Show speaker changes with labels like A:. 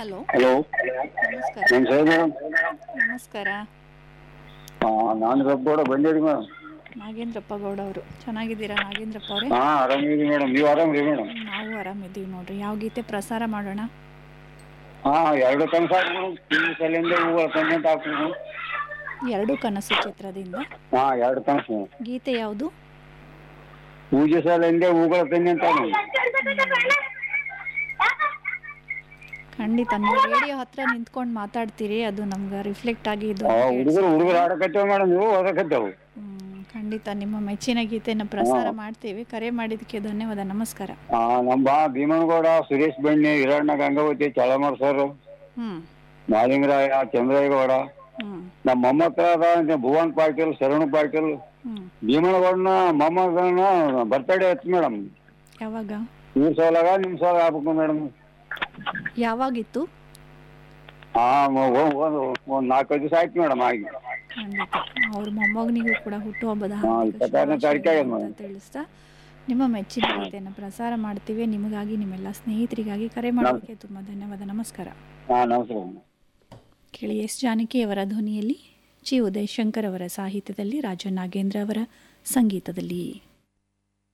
A: Hello
B: hello
A: ನಮಸ್ಕಾರ
B: ನಮ್ಮ sir madam
A: ನಮಸ್ಕಾರ
B: ನಾನು ರಬ್ಬೋಡ ಬಂದಿರಿ ಮೇಡಮ್
A: ನಾಗೇಂದ್ರಪ್ಪ ಗೌಡ ಅವರು ಚೆನ್ನಾಗಿದ್ದೀರಾ ನಾಗೇಂದ್ರಪ್ಪ ಅವರೇ
B: ಹಾಂ ಆರಾಮಿದ್ದೀವಿ ಮೇಡಮ್ ನೀವು ಆರಾಮ್ರಿ ಮೇಡಮ್
A: ನಾವು ಆರಾಮಿದ್ದೀವಿ ನೋಡ್ರಿ ಯಾವ ಗೀತೆ ಪ್ರಸಾರ ಮಾಡೋಣ
B: ಹಾಂ ಎರಡು ಕನಸು ಹಾಕಿ ಮೇಡಮ್ ತಿಂಗಳ ಸಲಿಂದ ಹೂವು ತಂದೆ ಅಂತ ಹಾಕ್ರಿ ಮೇಡಮ್
A: ಎರಡು ಕನಸು ಚಿತ್ರದಿಂದ
B: ಹಾಂ ಎರಡು ಕನಸು
A: ಗೀತೆ ಯಾವುದು
B: ಪೂಜೆ ಸಲಿಂದ ಹೂಗಳ ತಂದೆ ಅಂತ ಮೇಡಮ್
A: ಖಂಡಿತ ನೀವು ರೇಡಿಯೋ ಹತ್ರ ನಿಂತ್ಕೊಂಡು ಮಾತಾಡ್ತೀರಿ ಅದು ನಮ್ಗೆ ರಿಫ್ಲೆಕ್ಟ್ ಆಗಿ ಇದು
B: ಆ ಹುಡುಗರು ಹುಡುಗರು ಆಡಕತ್ತೇವ ಮೇಡಮ್ ನೀವು ಓದಕತ್ತೇವು
A: ಹ್ಮ್, ಖಂಡಿತ ನಿಮ್ಮ ಮೆಚ್ಚಿನ ಗೀತೆನ ಪ್ರಸಾರ ಮಾಡ್ತೀವಿ ಕರೆ ಮಾಡಿದ್ದಕ್ಕೆ ಧನ್ಯವಾದ ನಮಸ್ಕಾರ
B: ಹಾಂ ನಮ್ಮ ಬಾ ಭೀಮನಗೌಡ ಸುರೇಶ್ ಬಣ್ಣಿ ಹಿರಣ್ಣ ಗಂಗಾವತಿ ಚಳಮರ್ ಸರ್
A: ಹ್ಮ್
B: ಮಾಲಿಂಗರಾಯ ಚಂದ್ರೇಗೌಡ
A: ಹ್ಮ್
B: ನಮ್ಮ ಮೊಮ್ಮಕ್ಕಳಾದ ಭುವನ್ ಪಾಟೀಲ್ ಶರಣು ಪಾಟೀಲ್
A: ಹ್ಮ್
B: ಭೀಮನಗೌಡನ ಮೊಮ್ಮಗನ ಬರ್ತಡೇ ಐತಿ ಮೇಡಮ್
A: ಯಾವಾಗ
B: ಇವ್ರ ಸೋಲಾಗ ನಿಮ್ಮ ಸೋಲಾಗ ಆಗ್ಬೇಕು ಮೇಡಮ್
A: ಯಾವಾಗಿತ್ತು
B: ಹಾಂ ಒಂದು ನಾಲ್ಕೈದು ದಿವಸ ಆಯ್ತು ಮೇಡಮ್ ಆಗಿ
A: ಖಂಡಿತ ಅವ್ರ ಮೊಮ್ಮಗನಿಗೂ ಕೂಡ ಹುಟ್ಟುಹಬ್ಬದ
B: ಹಾ,
A: ಹಾರ್ದಿಕ
B: ಇಪ್ಪತ್ತಾರನೇ ತಾರೀಕು ಆಗಿದೆ
A: ಶುಭಾಶಯಗಳು
B: ಮೇಡಮ್.
A: ಅಂತ ತಿಳಿಸ್ತಾ ನಿಮ್ಮ ಮೆಚ್ಚಿನ ಗೀತೆಯನ್ನು ಪ್ರಸಾರ ಮಾಡ್ತೀವಿ ನಿಮಗಾಗಿ ನಿಮ್ಮೆಲ್ಲ ಸ್ನೇಹಿತರಿಗಾಗಿ ಕರೆ ಮಾಡೋದಕ್ಕೆ ತುಂಬ ಧನ್ಯವಾದ ನಮಸ್ಕಾರ
B: ಹಾಂ ನಮಸ್ಕಾರ ಮೇಡಮ್
A: ಕೇಳಿ ಎಸ್ ಜಾನಕಿ ಅವರ ಧ್ವನಿಯಲ್ಲಿ ಚಿ ಉದಯ್ ಶಂಕರ್ ಅವರ ಸಾಹಿತ್ಯದಲ್ಲಿ ರಾಜ ನಾಗೇಂದ್ರ ಅವರ ಸಂಗೀತದಲ್ಲಿ